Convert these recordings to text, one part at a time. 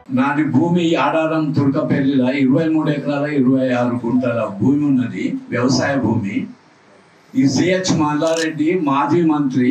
నాది భూమి ఆడారం తుర్కపల్లిలో ఇరవై మూడు ఎకరాల ఇరవై ఆరు గుంటల భూమి ఉన్నది వ్యవసాయ భూమి ఈ సిహెచ్ మల్లారెడ్డి మాజీ మంత్రి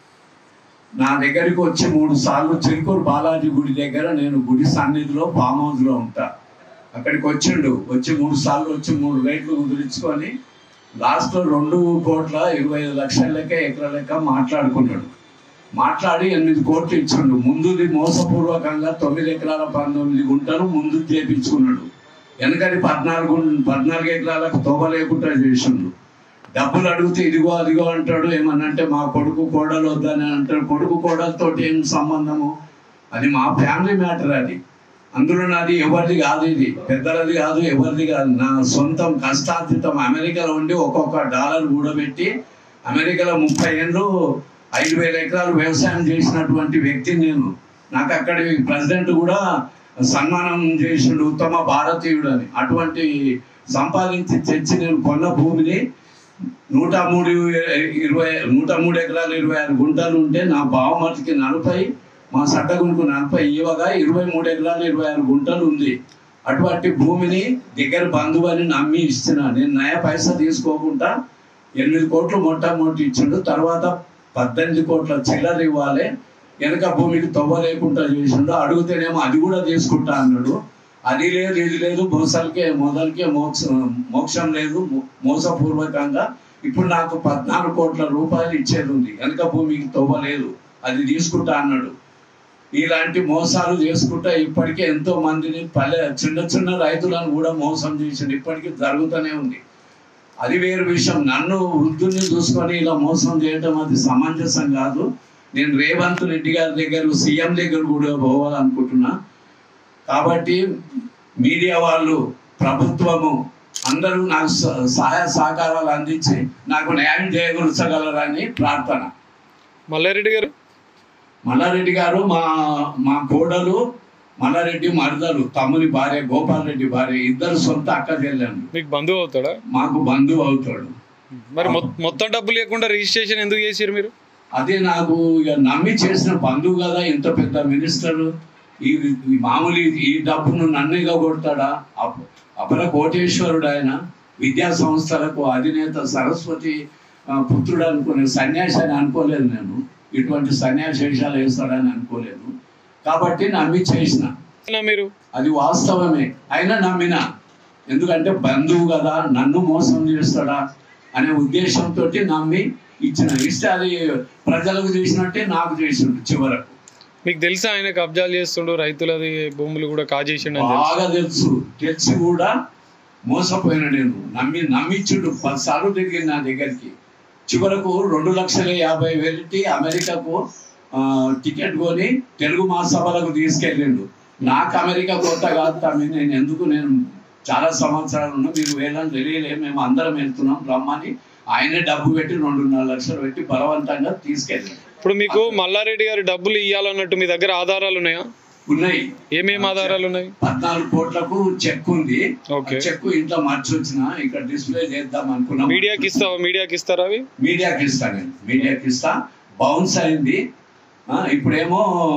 నా దగ్గరికి వచ్చి మూడు సార్లు చిలుకూరు బాలాజీ గుడి దగ్గర నేను గుడి సన్నిధిలో ఫామ్ హౌస్లో ఉంటా అక్కడికి వచ్చిండు వచ్చి మూడు సార్లు వచ్చి మూడు రేట్లు కుదిరించుకొని లాస్ట్లో రెండు కోట్ల ఇరవై ఐదు లక్షల లెక్క ఎకరా లెక్క మాట్లాడుకున్నాడు మాట్లాడి ఎనిమిది కోట్లు ఇచ్చిండు ముందుది మోసపూర్వకంగా తొమ్మిది ఎకరాల పంతొమ్మిది గుంటలు ముందు చేపించుకున్నాడు వెనకది పద్నాలుగు పద్నాలుగు ఎకరాలకు తోవ లేకుండా చేసిండు డబ్బులు అడిగితే ఇదిగో అదిగో అంటాడు ఏమనంటే మా కొడుకు కోడలు వద్దని అంటాడు కొడుకు కోడలతో ఏం సంబంధము అది మా ఫ్యామిలీ మ్యాటర్ అది అందులో నాది ఎవరిది కాదు ఇది పెద్దలది కాదు ఎవరిది కాదు నా సొంతం కష్టార్జితం అమెరికాలో ఉండి ఒక్కొక్క డాలర్ కూడబెట్టి అమెరికాలో ముప్పై ఏళ్ళు ఐదు వేల ఎకరాలు వ్యవసాయం చేసినటువంటి వ్యక్తి నేను నాకు అక్కడి ప్రెసిడెంట్ కూడా సన్మానం చేసిండు ఉత్తమ భారతీయుడు అని అటువంటి సంపాదించి తెచ్చి నేను కొన్న భూమిని నూట మూడు ఇరవై నూట మూడు ఎకరాలు ఇరవై ఆరు గుంటలు ఉంటే నా బావమతికి నలభై మా సట్టగుంకు నలభై ఇవ్వగా ఇరవై మూడు ఎకరాలు ఇరవై ఆరు గుంటలు ఉంది అటువంటి భూమిని దగ్గర బంధువు అని నమ్మి ఇచ్చిన నేను నయ పైసా తీసుకోకుండా ఎనిమిది కోట్లు మొట్టమొదటి ఇచ్చిండు తర్వాత పద్దెనిమిది కోట్ల చిల్లర ఇవ్వాలి వెనక భూమికి తవ్వ లేకుండా చేసిండు అడిగితేనేమో అది కూడా తీసుకుంటా అన్నాడు అది లేదు ఇది లేదు మోసాలకే మొదలకే మోక్ష మోక్షం లేదు మో- మోసపూర్వకంగా ఇప్పుడు నాకు పద్నాలుగు కోట్ల రూపాయలు ఇచ్చేది ఉంది వెనక భూమికి తవ్వ లేదు అది తీసుకుంటా అన్నాడు ఇలాంటి మోసాలు చేసుకుంటా ఇప్పటికే ఎంతో మందిని పల్లె చిన్న చిన్న రైతులను కూడా మోసం చేసిండు ఇప్పటికీ జరుగుతూనే ఉంది అది వేరు విషయం నన్ను వృద్ధుల్ని చూసుకొని ఇలా మోసం చేయడం అది సమంజసం కాదు నేను రేవంత్ రెడ్డి గారి దగ్గర సీఎం దగ్గర కూడా పోవాలనుకుంటున్నా కాబట్టి మీడియా వాళ్ళు ప్రభుత్వము అందరూ నాకు స- సహాయ సహకారాలు అందించి నాకు న్యాయం చేయగలరని ప్రార్థన మల్లారెడ్డి గారు మల్లారెడ్డి గారు మా మా కోడలు మల్లారెడ్డి మరదలు తమ్ముని భార్య గోపాల్ రెడ్డి భార్య ఇద్దరు సొంత అక్క చెల్లెండు మీకు బంధువు అవుతాడా మాకు బంధువు అవుతాడు మరి మొ- మొత్తం డబ్బులు లేకుండా రిజిస్ట్రేషన్ ఎందుకు చేసారు మీరు అదే నాకు ఇక నమ్మి చేసిన బంధువు కదా ఇంత పెద్ద మినిస్టర్ ఈ ఈ మామూలు ఈ- ఈ డబ్బును నన్నుగా కొడతాడా అప- అపర కోటేశ్వరుడు ఆయన విద్యా సంస్థలకు అధినేత సరస్వతి ఆ, పుత్రుడు అనుకునే సన్యాసి అని అనుకోలేదు నేను ఇటువంటి సన్యాసేషాలు వేస్తాడని అనుకోలేదు కాబట్టి నమ్మి చేసిన అవునా మీరు అది వాస్తవమే అయినా నమ్మిన ఎందుకంటే బంధువు కదా నన్ను మోసం చేస్తాడా అనే ఉద్దేశంతో నమ్మి ఇచ్చిన ఇస్తే అది ప్రజలకు చేసినట్టే నాకు చేసిండు చివరకు మీకు తెలుసా ఆయన కబ్జాలు చేస్తుండు రైతులది భూములు కూడా కాజేసిండు అని తెలుసు బాగా తెలుసు తెలిసి కూడా మోసపోయిన నేను నమ్మి నమ్మించుడు పదిసార్లు తిరిగింది నా దగ్గరికి చివరకు రెండు లక్షల యాభై వేలటి అమెరికాకు ఆ, టికెట్ కొని తెలుగు మహాసభలకు తీసుకెళ్ళిండు నాకు అమెరికా కొత్త కాదు తమ్మి నేను ఎందుకు నేను చాలా సంవత్సరాలు ఉన్నా మీరు వేలని తెలియలే మేము అందరం వెళ్తున్నాం రమ్మని ఆయనే డబ్బు పెట్టి రెండున్నర లక్షలు పెట్టి బలవంతంగా తీసుకెళ్ళాడు ఇప్పుడు మీకు మల్లారెడ్డి గారు డబ్బులు ఇవ్వాలన్నట్టు మీ దగ్గర ఆధారాలు ఉన్నాయా ఉన్నాయి ఏమేమి ఆధారాలు ఉన్నాయి పద్నాలుగు కోట్లకు చెక్ ఉంది ఓకే. చెక్ ఇంట్లో మార్చి వచ్చిన ఇక్కడ డిస్ప్లే చేద్దాం అనుకున్నాం మీడియాకి ఇస్తావా మీడియాకి ఇస్తారా అవి మీడియాకి ఇస్తా నేను మీడియాకి ఇస్తా బౌన్స్ అయింది ఆ, ఇప్పుడేమో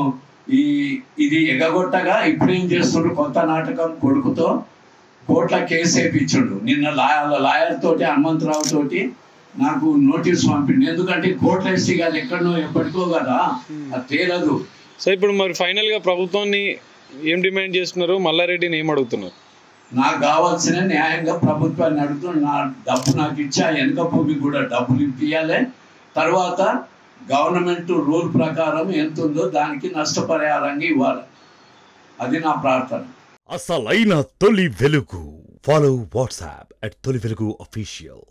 ఈ ఇది ఎగగొట్టగా ఇప్పుడేం చేస్తుండ్రు కొత్త నాటకం కొడుకుతో కోట్ల కేసు వేయించుండు నిన్న లాయర్ లాయర్ తోటి హనుమంతరావు తోటి నాకు నోటీస్ పంపిండు ఎందుకంటే కోట్ల ఎస్టీ కాదు ఎక్కడనో ఎప్పటికో కదా అది తేలదు సో ఇప్పుడు మరి ఫైనల్ గా ప్రభుత్వాన్ని ఏం డిమాండ్ చేస్తున్నారు మల్లారెడ్డిని ఏం అడుగుతున్నారు నాకు కావాల్సిన న్యాయంగా ప్రభుత్వాన్ని అడుగుతూ నా డబ్బు నాకు ఇచ్చి ఆ వెనుక భూమికి కూడా డబ్బులు ఇప్పియాలి తర్వాత గవర్నమెంట్ రూల్ ప్రకారం ఎంత ఉందో దానికి నష్టపరిహారంగా ఇవ్వాలి అది నా ప్రార్థన అసలైన తొలి వెలుగు ఫాలో వాట్సాప్ అట్ తొలి వెలుగు అఫీషియల్